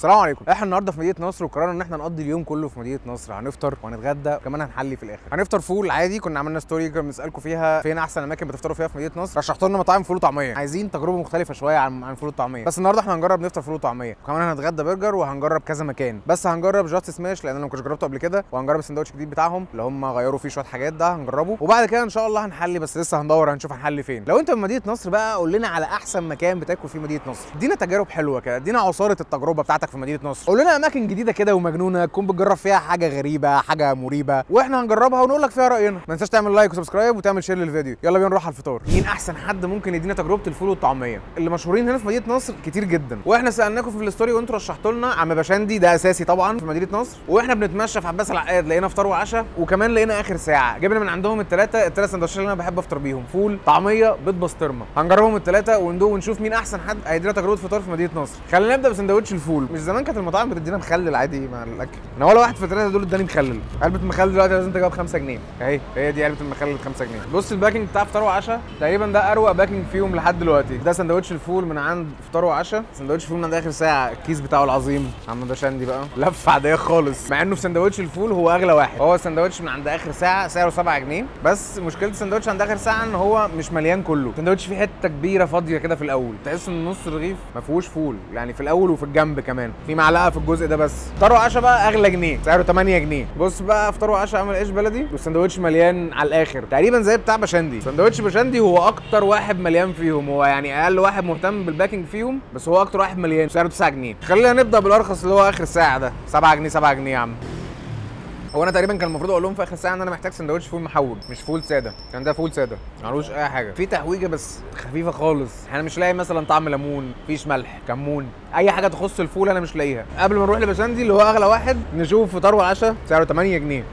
السلام عليكم احنا النهارده في مدينه نصر وقررنا ان احنا نقضي اليوم كله في مدينه نصر هنفطر وهنتغدى وكمان هنحلي في الاخر هنفطر فول عادي كنا عملنا ستوري كنا بنسالكم فيها فين احسن اماكن بتفطروا فيها في مدينه نصر رشحتوا لنا مطاعم فول وطعميه عايزين تجربه مختلفه شويه عن عن فول وطعميه بس النهارده احنا هنجرب نفطر فول وطعميه وكمان هنتغدى برجر وهنجرب كذا مكان بس هنجرب جاست سماش لان انا ما كنتش جربته قبل كده وهنجرب السندوتش الجديد بتاعهم اللي هم غيروا فيه شويه حاجات ده هنجربه وبعد كده ان شاء الله هنحلي بس لسه هندور هنشوف هنحلي فين لو انت من مدينه نصر بقى قول لنا على احسن مكان بتاكل فيه مدينه نصر ادينا تجارب حلوه كده ادينا عصاره التجربه بتاعتك في مدينه نصر قول لنا اماكن جديده كده ومجنونه تكون بتجرب فيها حاجه غريبه حاجه مريبه واحنا هنجربها ونقول لك فيها راينا ما تنساش تعمل لايك وسبسكرايب وتعمل شير للفيديو يلا بينا نروح على الفطار مين احسن حد ممكن يدينا تجربه الفول والطعميه اللي مشهورين هنا في مدينه نصر كتير جدا واحنا سالناكم في الستوري وانتوا رشحتوا لنا عم بشندي ده اساسي طبعا في مدينه نصر واحنا بنتمشى في عباس العقاد لقينا فطار وعشاء وكمان لقينا اخر ساعه جبنا من عندهم الثلاثه الثلاث سندوتشات اللي انا بحب افطر بيهم فول طعميه بيض بسطرمه هنجربهم الثلاثه وندوق ونشوف مين احسن حد هيدينا تجربه فطار في مدينه نصر خلينا نبدا بسندوتش الفول مش زمان كانت المطاعم بتدينا مخلل عادي مع الاكل انا ولا واحد في الثلاثه دول اداني مخلل علبه مخلل دلوقتي لازم تجيب 5 جنيه اهي هي دي علبه المخلل ب 5 جنيه بص الباكينج بتاع فطار وعشاء تقريبا ده اروق باكينج فيهم لحد دلوقتي ده سندوتش الفول من عند فطار وعشاء سندوتش الفول من عند اخر ساعه الكيس بتاعه العظيم عم بشندي بقى لفه عاديه خالص مع انه في سندوتش الفول هو اغلى واحد هو السندوتش من عند اخر ساعه سعره 7 جنيه بس مشكله السندوتش عند اخر ساعه ان هو مش مليان كله السندوتش فيه حته كبيره فاضيه كده في الاول تحس ان نص الرغيف ما فيهوش فول يعني في الاول وفي الجنب كمان في معلقه في الجزء ده بس فطار وعشاء بقى اغلى جنيه سعره 8 جنيه بص بقى فطار وعشاء عامل عيش بلدي والسندوتش مليان على الاخر تقريبا زي بتاع بشندي سندوتش بشندي هو اكتر واحد مليان فيهم هو يعني اقل واحد مهتم بالباكينج فيهم بس هو اكتر واحد مليان سعره 9 جنيه خلينا نبدا بالارخص اللي هو اخر ساعه ده 7 جنيه 7 جنيه يا عم هو انا تقريبا كان المفروض اقول لهم في اخر ساعه ان انا محتاج سندوتش فول محوج مش فول ساده كان ده فول ساده معلوش اي حاجه في تهويجه بس خفيفه خالص انا مش لاقي مثلا طعم ليمون مفيش ملح كمون اي حاجه تخص الفول انا مش لاقيها قبل ما نروح لبشندي اللي هو اغلى واحد نشوف فطار وعشاء سعره 8 جنيه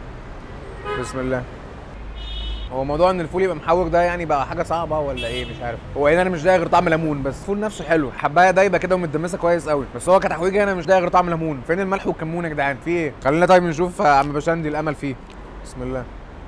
بسم الله هو موضوع ان الفول يبقى محوج ده يعني بقى حاجه صعبه ولا ايه مش عارف هو هنا انا مش لاقي غير طعم ليمون بس الفول نفسه حلو حبايه دايبه كده ومتدمسه كويس قوي بس هو كتحويجه انا مش لاقي غير طعم ليمون فين الملح والكمون يا جدعان في ايه خلينا طيب نشوف عم بشندي الامل فيه بسم الله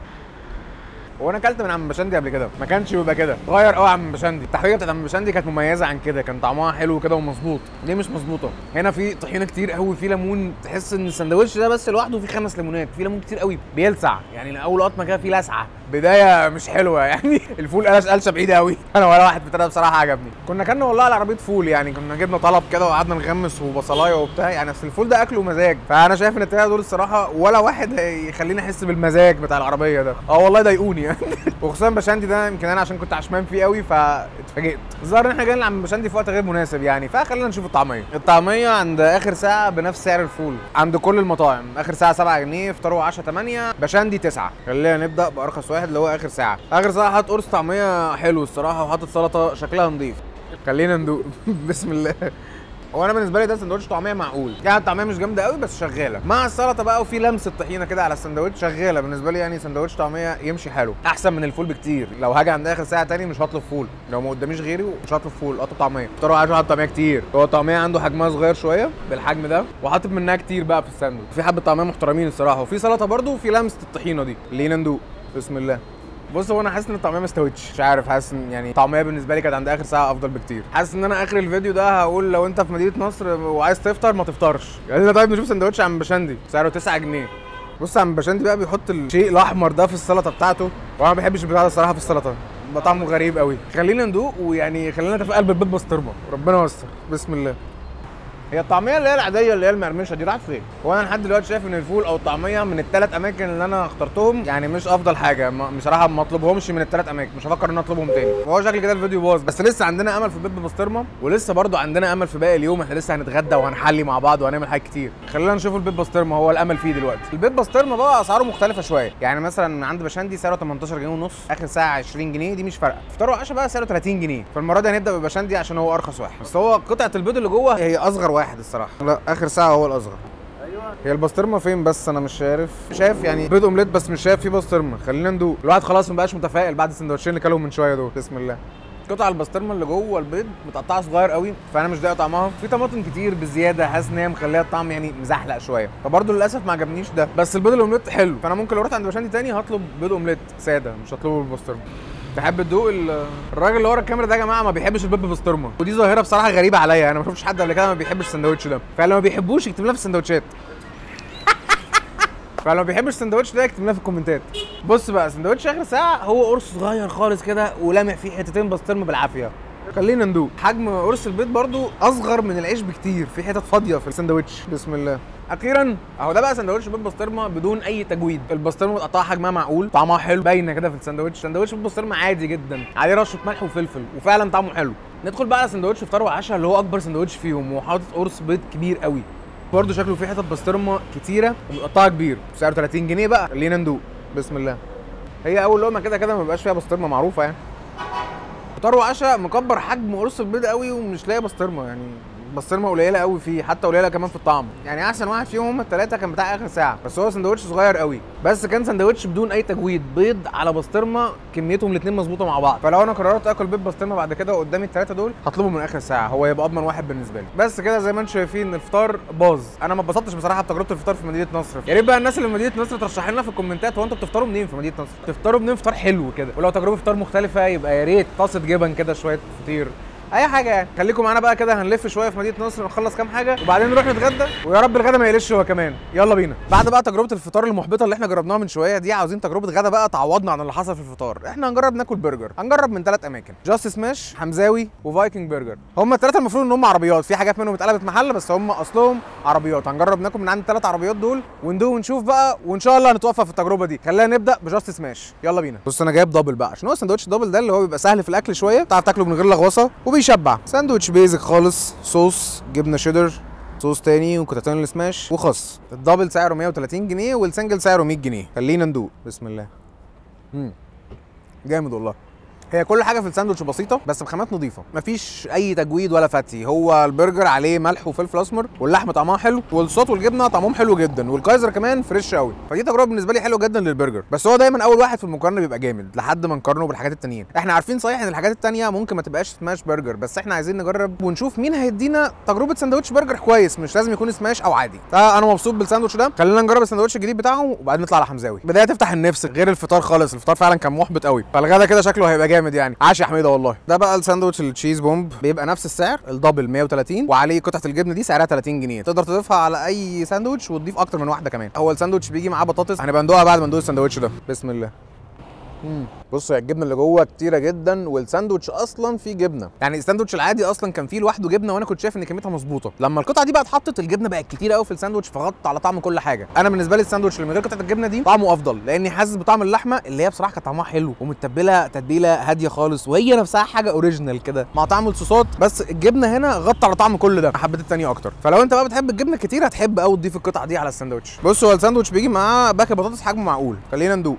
هو انا اكلت من عم بشندي قبل كده ما كانش بيبقى كده اتغير قوي عم بشندي التحويجه بتاعت عم بشندي كانت مميزه عن كده كان طعمها حلو كده ومظبوط دي مش مظبوطه هنا في طحينه كتير قوي في ليمون تحس ان السندوتش ده بس لوحده فيه خمس ليمونات في ليمون كتير قوي بيلسع يعني اول قطمه كده فيه لسعه بدايه مش حلوه يعني الفول قلش قلشه بعيده قوي انا ولا واحد في الثلاثه بصراحه عجبني كنا كنا والله على عربيه فول يعني كنا جبنا طلب كده وقعدنا نغمس وبصلايه وبتاع يعني اصل الفول ده اكله مزاج فانا شايف ان الثلاثه دول الصراحه ولا واحد هيخليني احس بالمزاج بتاع العربيه ده اه والله ضايقوني يعني وخصوصا بشندي ده يمكن انا عشان كنت عشمان فيه قوي فاتفاجئت الظاهر ان احنا جايين لعم بشندي في وقت غير مناسب يعني فخلينا نشوف الطعميه الطعميه عند اخر ساعه بنفس سعر الفول عند كل المطاعم اخر ساعه 7 جنيه فطار وعشاء 8 بشندي 9 خلينا نبدا بارخص واحد اللي هو اخر ساعه اخر ساعه حاطط قرص طعميه حلو الصراحه وحاطط سلطه شكلها نظيف خلينا ندوق بسم الله هو انا بالنسبه لي ده سندوتش طعميه معقول يعني الطعميه مش جامده قوي بس شغاله مع السلطه بقى وفي لمسه طحينه كده على السندوتش شغاله بالنسبه لي يعني سندوتش طعميه يمشي حلو احسن من الفول بكتير لو هاجي عند اخر ساعه تاني مش هطلب فول لو ما قداميش غيري مش هطلب فول اطلب طعميه فطار عايز حاطط طعميه كتير هو الطعميه عنده حجمها صغير شويه بالحجم ده وحاطط منها كتير بقى في الساندوتش في حبه طعميه محترمين الصراحه وفي سلطه برده وفي لمسه الطحينه دي لينا ندوق بسم الله بص هو انا حاسس ان الطعميه ما استوتش مش عارف حاسس ان يعني الطعميه بالنسبه لي كانت عند اخر ساعه افضل بكتير حاسس ان انا اخر الفيديو ده هقول لو انت في مدينه نصر وعايز تفطر ما تفطرش يعني طيب نشوف سندوتش عم بشندي سعره 9 جنيه بص عم بشندي بقى بيحط الشيء الاحمر ده في السلطه بتاعته وانا ما بحبش البتاع ده الصراحه في السلطه بقى طعمه غريب قوي خلينا ندوق ويعني خلينا في قلب البيت بسطرمه ربنا يستر بسم الله هي الطعميه اللي هي العاديه اللي هي المقرمشه دي راحت فين؟ هو انا لحد دلوقتي شايف ان الفول او الطعميه من الثلاث اماكن اللي انا اخترتهم يعني مش افضل حاجه ما- بصراحه ما اطلبهمش من الثلاث اماكن مش هفكر ان أنا اطلبهم تاني وهو شكل كده الفيديو باظ بس لسه عندنا امل في البيت بسطرمه ولسه برضو عندنا امل في باقي اليوم احنا لسه هنتغدى وهنحلي مع بعض وهنعمل حاجات كتير خلينا نشوف البيت بسطرمه هو الامل فيه دلوقتي البيت بسطرمه بقى اسعاره مختلفه شويه يعني مثلا من عند بشندي سعره 18 جنيه ونص اخر ساعه 20 جنيه دي مش فارقه فطار وعشاء بقى سعره 30 جنيه فالمره دي هنبدا ببشندي عشان هو ارخص واحد بس هو قطعه البيض اللي جوه هي اصغر واحد الصراحه لا اخر ساعه هو الاصغر هي البسطرمه فين بس انا مش عارف شايف يعني بيض اومليت بس مش شايف فيه بسطرمه خلينا ندوق الواحد خلاص ما بقاش متفائل بعد السندوتشين اللي كلهم من شويه دول بسم الله قطع البسطرمه اللي جوه البيض متقطعه صغير قوي فانا مش ضايق طعمها في طماطم كتير بزياده حاسس ان هي مخليها الطعم يعني مزحلق شويه فبرضه للاسف ما عجبنيش ده بس البيض الاومليت حلو فانا ممكن لو رحت عند بشندي تاني هطلب بيض اومليت ساده مش هطلبه بالبسطرمه تحب تدوق ال- الراجل اللي ورا الكاميرا ده يا جماعه ما بيحبش البيض ببسطرمه ودي ظاهره بصراحه غريبه عليا انا ما شفتش حد قبل كده ما بيحبش السندوتش ده فلو ما بيحبوش يكتب لنا في السندوتشات فلو ما بيحبش السندوتش ده يكتب لنا في الكومنتات بص بقى سندوتش اخر ساعه هو قرص صغير خالص كده ولامع فيه حتتين بسطرمه بالعافيه خلينا ندوق حجم قرص البيض برضو اصغر من العيش بكتير في حتت فاضيه في السندوتش بسم الله اخيرا اهو ده بقى سندوتش بيض بسطرمه بدون اي تجويد البسطرمه متقطعه حجمها معقول طعمها حلو باينه كده في السندوتش سندوتش بيض بسطرمه عادي جدا عليه رشه ملح وفلفل وفعلا طعمه حلو ندخل بقى على سندوتش فطار وعشاء اللي هو اكبر سندوتش فيهم وحاطط قرص بيض كبير قوي برضه شكله فيه حتت بسطرمه كتيره ومتقطعه كبير سعره 30 جنيه بقى خلينا ندوق بسم الله هي اول لقمه كده كده ما بيبقاش فيها بسطرمه معروفه يعني فطار وعشاء مكبر حجم قرص البيض قوي ومش لاقي بسطرمه يعني بسطرمه قليله قوي فيه حتى قليله كمان في الطعم يعني احسن واحد فيهم هم الثلاثه كان بتاع اخر ساعه بس هو سندوتش صغير قوي بس كان سندوتش بدون اي تجويد بيض على بسطرمه كميتهم الاثنين مظبوطه مع بعض فلو انا قررت اكل بيض بسطرمه بعد كده قدامي الثلاثه دول هطلبه من اخر ساعه هو يبقى اضمن واحد بالنسبه لي بس كده زي ما انتم شايفين الفطار باظ انا ما اتبسطتش بصراحه بتجربه الفطار في مدينه نصر يا ريت بقى الناس اللي في مدينه نصر ترشح لنا في الكومنتات هو انتوا بتفطروا منين في مدينه نصر تفطروا منين فطار حلو كده ولو تجربه فطار مختلفه يبقى يا ريت طاسه جبن كده شويه فطير اي حاجه يعني خليكم معانا بقى كده هنلف شويه في مدينه نصر نخلص كام حاجه وبعدين نروح نتغدى ويا رب الغدا ما يقلش هو كمان يلا بينا بعد بقى تجربه الفطار المحبطه اللي احنا جربناها من شويه دي عاوزين تجربه غدا بقى تعوضنا عن اللي حصل في الفطار احنا هنجرب ناكل برجر هنجرب من ثلاث اماكن جاست سماش حمزاوي وفايكنج برجر هم الثلاثه المفروض ان هم عربيات في حاجات منهم اتقلبت محل بس هم اصلهم عربيات هنجرب ناكل من عند الثلاث عربيات دول وندوق ونشوف بقى وان شاء الله هنتوفق في التجربه دي خلينا نبدا بجاست سماش يلا بينا بص انا جايب دبل بقى عشان هو سندوتش دبل ده اللي هو بيبقى سهل في الاكل شويه تعرف تاكله من غير لغوصه وبيشبع ساندوتش بيزك خالص صوص جبنه شيدر صوص تاني وقطعتين السماش وخس الدبل سعره 130 جنيه والسنجل سعره 100 جنيه خلينا ندوق بسم الله مم. جامد والله هي كل حاجه في الساندوتش بسيطه بس بخامات نظيفه مفيش اي تجويد ولا فتي هو البرجر عليه ملح وفلفل اسمر واللحمه طعمها حلو والصوص والجبنه طعمهم حلو جدا والكايزر كمان فريش قوي فدي تجربه بالنسبه لي حلوه جدا للبرجر بس هو دايما اول واحد في المقارنه بيبقى جامد لحد ما نقارنه بالحاجات التانيين احنا عارفين صحيح ان الحاجات التانيه ممكن ما تبقاش سماش برجر بس احنا عايزين نجرب ونشوف مين هيدينا تجربه ساندوتش برجر كويس مش لازم يكون سماش او عادي فانا مبسوط بالساندوتش ده خلينا نجرب الساندوتش الجديد بتاعهم وبعدين نطلع على حمزاوي بدايه تفتح النفس غير الفطار خالص الفطار فعلا كان محبط قوي فالغدا كده شكله هيبقى جامد يعني عاش يا حميده والله ده بقى الساندوتش التشيز بومب بيبقى نفس السعر الدبل 130 وعليه قطعه الجبنه دي سعرها 30 جنيه تقدر تضيفها على اي ساندوتش وتضيف اكتر من واحده كمان هو الساندوتش بيجي معاه بطاطس هنبقى ندوقها بعد ما ندوق الساندوتش ده بسم الله مم. بص هي الجبنه اللي جوه كتيره جدا والساندوتش اصلا فيه جبنه يعني الساندوتش العادي اصلا كان فيه لوحده جبنه وانا كنت شايف ان كميتها مظبوطه لما القطعه دي بقى اتحطت الجبنه بقت كتير قوي في الساندوتش فغطت على طعم كل حاجه انا بالنسبه لي الساندوتش اللي من غير قطعه الجبنه دي طعمه افضل لاني حاسس بطعم اللحمه اللي هي بصراحه كانت طعمها حلو ومتبله تتبيله هاديه خالص وهي نفسها حاجه اوريجينال كده مع طعم الصوصات بس الجبنه هنا غطى على طعم كل ده حبيت التانية اكتر فلو انت بقى بتحب الجبنه كتير هتحب قوي تضيف القطعه دي على الساندوتش بص هو الساندوتش بيجي معاه باكل بطاطس حجمه معقول خلينا ندوق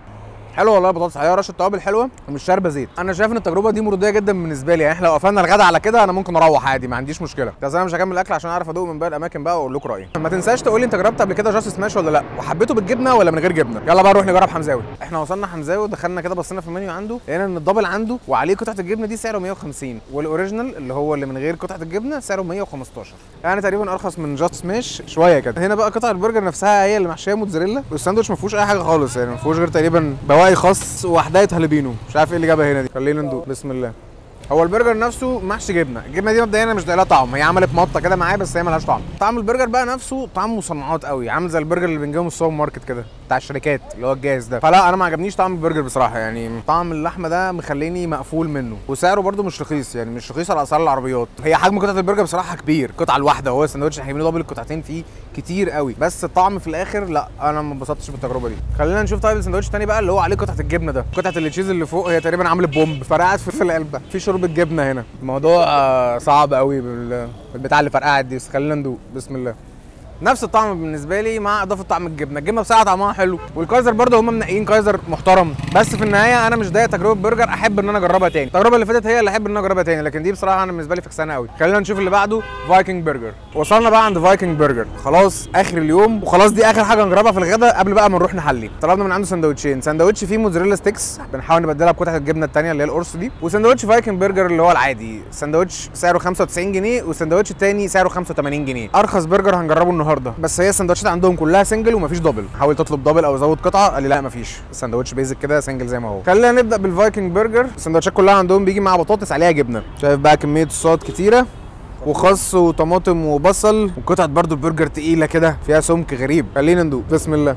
حلو والله البطاطس عليها رشه توابل حلوه ومش شاربه زيت انا شايف ان التجربه دي مرضيه جدا بالنسبه لي يعني احنا لو قفلنا الغدا على كده انا ممكن اروح عادي ما عنديش مشكله بس انا مش هكمل الاكل عشان اعرف ادوق من باقي الاماكن بقى واقول لكم رايي ما تنساش تقول لي انت جربت قبل كده جاست سماش ولا لا وحبيته بالجبنه ولا من غير جبنه يلا بقى نروح نجرب حمزاوي احنا وصلنا حمزاوي ودخلنا كده بصينا في المنيو عنده لقينا ان الدبل عنده وعليه قطعه الجبنه دي سعره 150 والاوريجينال اللي هو اللي من غير قطعه الجبنه سعره 115 يعني تقريبا ارخص من جاست سماش شويه كده هنا بقى قطع البرجر نفسها هي اللي محشيه موتزاريلا والساندوتش ما فيهوش اي حاجه خالص يعني ما فيهوش غير تقريبا بواقي خس وحدايه هالبينو مش عارف ايه اللي جابها هنا دي خلينا ندوق بسم الله هو البرجر نفسه محشي جبنه الجبنه دي مبدئيا انا مش لاقي لها طعم هي عملت مطه كده معاه بس هي ملهاش طعم طعم البرجر بقى نفسه طعم مصنعات قوي عامل زي البرجر اللي بنجيبه من السوبر ماركت كده بتاع الشركات اللي هو الجاهز ده فلا انا ما عجبنيش طعم البرجر بصراحه يعني طعم اللحمه ده مخليني مقفول منه وسعره برده مش رخيص يعني مش رخيص على اسعار العربيات هي حجم قطعه البرجر بصراحه كبير قطعه الواحده هو السندوتش احنا جايبينه دبل القطعتين فيه كتير قوي بس الطعم في الاخر لا انا ما انبسطتش بالتجربه دي خلينا نشوف طيب السندوتش التاني بقى اللي هو عليه قطعه الجبنه ده قطعه التشيز اللي فوق هي تقريبا عامله بومب فرقعت في في القلب في شوربه جبنه هنا الموضوع آه، صعب قوي بال- بالبتاع اللي فرقعت دي بس خلينا ندوق بسم الله نفس الطعم بالنسبه لي مع اضافه طعم الجبنه الجبنه بصراحه طعمها حلو والكايزر برضه هم منقيين كايزر محترم بس في النهايه انا مش ضايق تجربه برجر احب ان انا اجربها تاني التجربه اللي فاتت هي اللي احب ان انا اجربها تاني لكن دي بصراحه انا بالنسبه لي فكسانه قوي خلينا نشوف اللي بعده فايكنج برجر وصلنا بقى عند فايكنج برجر خلاص اخر اليوم وخلاص دي اخر حاجه نجربها في الغداء قبل بقى ما نروح نحلي طلبنا من عنده سندوتشين سندوتش فيه موزاريلا ستيكس بنحاول نبدلها بقطعه الجبنه الثانيه اللي هي القرص دي وسندوتش فايكنج برجر اللي هو العادي سندوتش سعره 95 جنيه والسندوتش الثاني سعره 85 جنيه ارخص برجر هنجربه النهارده بس هي السندوتشات عندهم كلها سنجل ومفيش دبل حاول تطلب دبل او زود قطعه قال لي لا مفيش السندوتش بيزك كده سنجل زي ما هو خلينا نبدا بالفايكنج برجر السندوتشات كلها عندهم بيجي مع بطاطس عليها جبنه شايف بقى كميه صوصات كتيره وخس وطماطم وبصل وقطعه برضو البرجر تقيله كده فيها سمك غريب خلينا ندوق بسم الله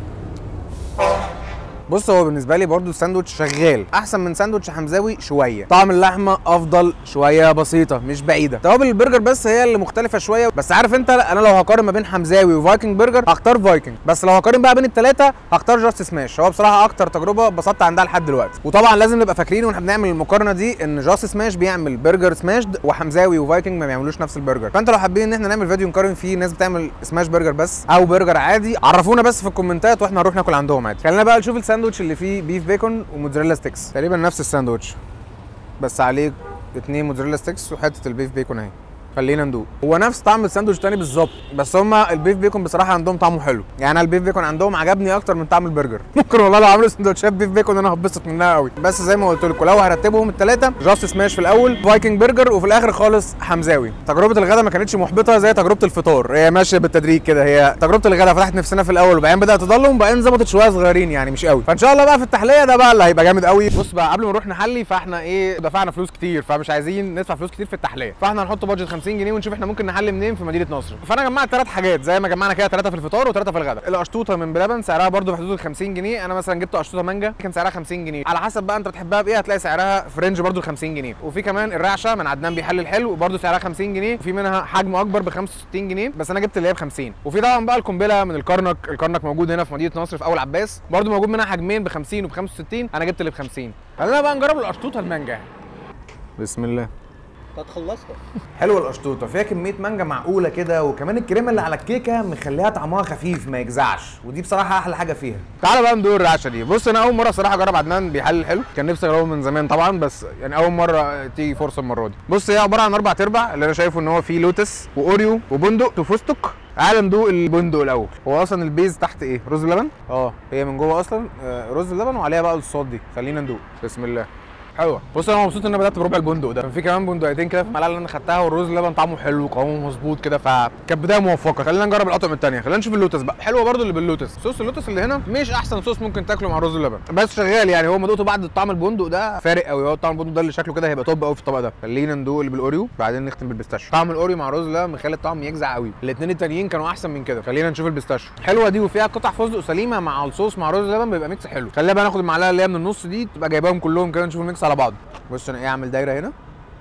بص هو بالنسبه لي برضو الساندوتش شغال احسن من ساندوتش حمزاوي شويه طعم اللحمه افضل شويه بسيطه مش بعيده توابل البرجر بس هي اللي مختلفه شويه بس عارف انت انا لو هقارن ما بين حمزاوي وفايكنج برجر هختار فايكنج بس لو هقارن بقى بين الثلاثه هختار جاست سماش هو بصراحه اكتر تجربه اتبسطت عندها لحد دلوقتي وطبعا لازم نبقى فاكرين واحنا بنعمل المقارنه دي ان جاست سماش بيعمل برجر سماشد وحمزاوي وفايكنج ما بيعملوش نفس البرجر فانت لو حابين ان احنا نعمل فيديو نقارن فيه ناس بتعمل سماش برجر بس او برجر عادي عرفونا بس في الكومنتات واحنا هنروح ناكل عندهم عادي خلينا بقى نشوف الساندوتش اللي فيه بيف بيكون وموتزاريلا ستيكس تقريبا نفس الساندوتش بس عليه اتنين موتزاريلا ستيكس وحته البيف بيكون اهي خلينا ندوق هو نفس طعم الساندوتش تاني بالظبط بس هما البيف بيكون بصراحه عندهم طعمه حلو يعني انا البيف بيكون عندهم عجبني اكتر من طعم البرجر ممكن والله لو عملوا سندوتشات بيف بيكون انا هتبسط منها قوي بس زي ما قلت لكم لو هرتبهم الثلاثه جاست سماش في الاول فايكنج برجر وفي الاخر خالص حمزاوي تجربه الغداء ما كانتش محبطه زي تجربه الفطار هي ماشيه بالتدريج كده هي تجربه الغداء فتحت نفسنا في الاول وبعدين بدات تضلم وبعدين ظبطت شويه صغيرين يعني مش قوي فان شاء الله بقى في التحليه ده بقى اللي هيبقى جامد قوي بص بقى قبل ما نروح نحلي فاحنا ايه دفعنا فلوس كتير فمش عايزين ندفع فلوس كتير في التحليه فاحنا هنحط بادجت 50 جنيه ونشوف احنا ممكن نحل منين في مدينه نصر فانا جمعت ثلاث حاجات زي ما جمعنا كده ثلاثه في الفطار وثلاثه في الغداء القشطوطه من بلبن سعرها برده في حدود ال 50 جنيه انا مثلا جبت قشطوطه مانجا كان سعرها 50 جنيه على حسب بقى انت بتحبها بايه هتلاقي سعرها في رينج برده ال 50 جنيه وفي كمان الرعشه من عدنان بيحلل حلو وبرده سعرها 50 جنيه وفي منها حجم اكبر ب 65 جنيه بس انا جبت اللي هي ب 50 وفي طبعا بقى القنبله من الكرنك الكرنك موجود هنا في مدينه نصر في اول عباس برده موجود منها حجمين ب 50 وب 65 انا جبت اللي ب 50 خلينا بقى نجرب القشطوطه المانجا بسم الله انت هتخلصها حلوه القشطوطه فيها كميه مانجا معقوله كده وكمان الكريمه اللي على الكيكه مخليها طعمها خفيف ما يجزعش ودي بصراحه احلى حاجه فيها تعالى بقى ندور الرعشه دي بص انا اول مره صراحه اجرب عدنان بيحلل حلو كان نفسي اجربه من زمان طبعا بس يعني اول مره تيجي فرصه المره دي بص هي عباره عن اربع ارباع اللي انا شايفه ان هو فيه لوتس واوريو وبندق وفستق تعالى ندوق البندق الاول هو اصلا البيز تحت ايه رز بلبن اه هي من جوه اصلا آه، رز بلبن وعليها بقى الصوصات دي خلينا ندوق بسم الله حلوه بص انا مبسوط ان انا بدات بربع البندق ده كان في كمان بندقيتين كده في المعلقه اللي انا خدتها والرز اللبن طعمه حلو وقوامه مظبوط كده فكانت بدايه موفقه خلينا نجرب الاطعمه الثانيه خلينا نشوف اللوتس بقى حلوه برضو اللي باللوتس صوص اللوتس اللي هنا مش احسن صوص ممكن تاكله مع رز اللبن بس شغال يعني هو ما دقته بعد طعم البندق ده فارق قوي هو طعم البندق ده اللي شكله كده هيبقى توب قوي في الطبق ده خلينا ندوق اللي بالاوريو بعدين نختم بالبيستاشيو طعم الاوريو مع الرز اللبن مخلي الطعم يجزع قوي الاثنين التانيين كانوا احسن من كده خلينا نشوف البيستاشيو حلوه دي وفيها قطع فستق سليمه مع الصوص مع رز اللبن بيبقى ميكس حلو خلينا بقى ناخد المعلقه اللي هي من النص دي تبقى جايباهم كلهم كده نشوف الميكس على بعض بص انا ايه اعمل دايره هنا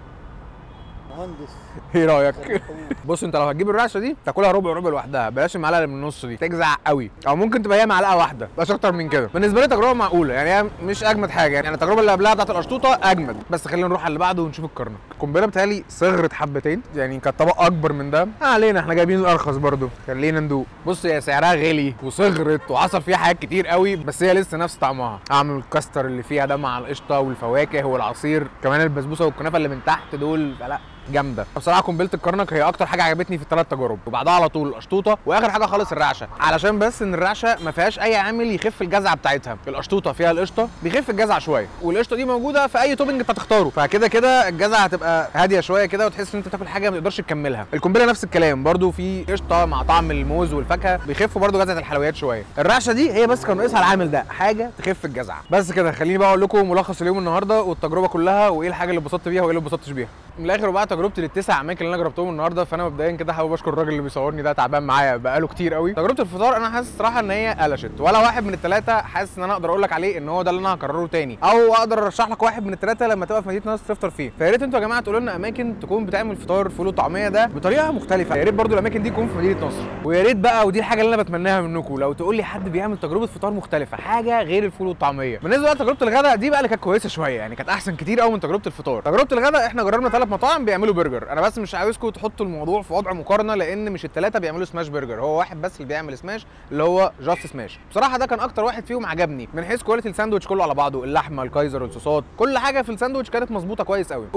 مهندس ايه رايك بص انت لو هتجيب الرعشه دي تاكلها ربع ربع لوحدها بلاش المعلقه اللي من النص دي تجزع قوي او ممكن تبقى هي معلقه واحده بس اكتر من كده بالنسبه لي تجربه معقوله يعني هي مش اجمد حاجه يعني التجربه اللي قبلها بتاعت القشطوطه اجمد بس خلينا نروح على اللي بعده ونشوف الكرنك القنبله بتهيألي صغرت حبتين يعني كانت طبق اكبر من ده ما علينا احنا جايبين الارخص برضو خلينا ندوق بص هي سعرها غالي وصغرت وحصل فيها حاجات كتير قوي بس هي لسه نفس طعمها اعمل الكاستر اللي فيها ده مع القشطه والفواكه والعصير كمان البسبوسه والكنافه اللي من تحت دول فلا جامده بصراحه قنبله الكرنك هي اكتر حاجه عجبتني في الثلاث تجارب وبعدها على طول القشطوطه واخر حاجه خالص الرعشه علشان بس ان الرعشه ما فيهاش اي عامل يخف الجزعه بتاعتها القشطوطه فيها القشطه بيخف الجزعه شويه والقشطه دي موجوده في اي توبنج انت تختاره فكده كده الجزعه هتبقى هاديه شويه كده وتحس ان انت بتاكل حاجه ما تقدرش تكملها القنبله نفس الكلام برده في قشطه مع طعم الموز والفاكهه بيخفوا برده جزعه الحلويات شويه الرعشه دي هي بس كان ناقصها العامل ده حاجه تخف الجزعه بس كده خليني بقى اقول لكم ملخص اليوم النهارده والتجربه كلها وايه الحاجه اللي اتبسطت بيها وايه اللي ما اتبسطتش بيها من الاخر وبقى تجربتي للتسع اماكن اللي انا جربتهم النهارده فانا مبدئيا كده حابب اشكر الراجل اللي بيصورني ده تعبان معايا بقاله كتير قوي تجربه الفطار انا حاسس صراحه ان هي قلشت ولا واحد من الثلاثه حاسس ان انا اقدر اقول لك عليه ان هو ده اللي انا هكرره تاني او اقدر ارشح لك واحد من الثلاثه لما تبقى في مدينه نصر تفطر فيه فيا ريت انتوا يا جماعه تقولوا لنا اماكن تكون بتعمل فطار فول وطعميه ده بطريقه مختلفه يا ريت برضو الاماكن دي تكون في مدينه نصر ويا ريت بقى ودي الحاجه اللي انا بتمناها منكم لو تقول لي حد بيعمل تجربه فطار مختلفه حاجه غير الفول والطعميه بالنسبه بقى لتجربه الغداء دي بقى اللي كانت كويسه شويه يعني كانت احسن كتير قوي من تجربه الفطار تجربه الغداء احنا جربنا ثلاث مطاعم بيعملوا برجر انا بس مش عاوزكم تحطوا الموضوع في وضع مقارنه لان مش الثلاثه بيعملوا سماش برجر هو واحد بس اللي بيعمل سماش اللي هو جاست سماش بصراحه ده كان اكتر واحد فيهم عجبني من حيث كواليتي الساندوتش كله على بعضه اللحمه الكايزر الصوصات كل حاجه في الساندوتش كانت مظبوطه كويس قوي وكمان بالنسبه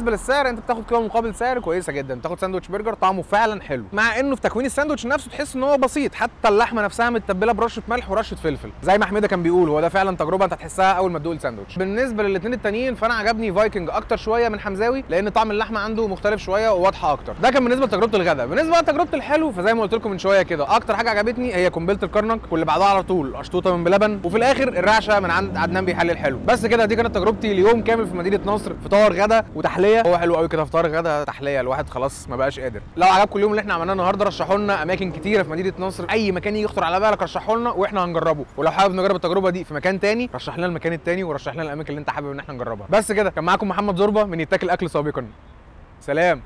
بالنسبه للسعر انت بتاخد قيمه مقابل سعر كويسه جدا بتاخد ساندوتش برجر طعمه فعلا حلو مع انه في تكوين الساندوتش نفسه تحس ان هو بسيط حتى اللحمه نفسها متبله برشه ملح ورشه فلفل زي ما حميده كان بيقول هو ده فعلا تجربه انت هتحسها اول ما تدوق الساندوتش بالنسبه للاثنين التانيين فانا عجبني فايكنج اكتر شويه من حمزاوي لان طعم اللحمه عنده مختلف شويه وواضحه اكتر ده كان بالنسبه لتجربه الغداء بالنسبه لتجربه الحلو فزي ما قلت لكم من شويه كده اكتر حاجه عجبتني هي قنبله الكرنك واللي بعدها على طول اشطوطه من بلبن وفي الاخر الرعشه من عند عدنان بيحلل حلو بس كده دي كانت تجربتي اليوم كامل في مدينه نصر فطار غدا وتحليه هو حلو قوي كده فطار غدا تحليه الواحد خلاص ما بقاش قادر لو عجبكم اليوم اللي احنا عملناه النهارده رشحوا لنا اماكن كتيره في مدينه نصر اي مكان يجي يخطر على بالك رشحوا لنا واحنا هنجربه ولو حابب نجرب التجربه دي في مكان تاني رشح لنا المكان التاني ورشح لنا الاماكن اللي انت حابب ان احنا نجربها بس كده كان معاكم محمد زربه من يتاكل اكل سابقا سلام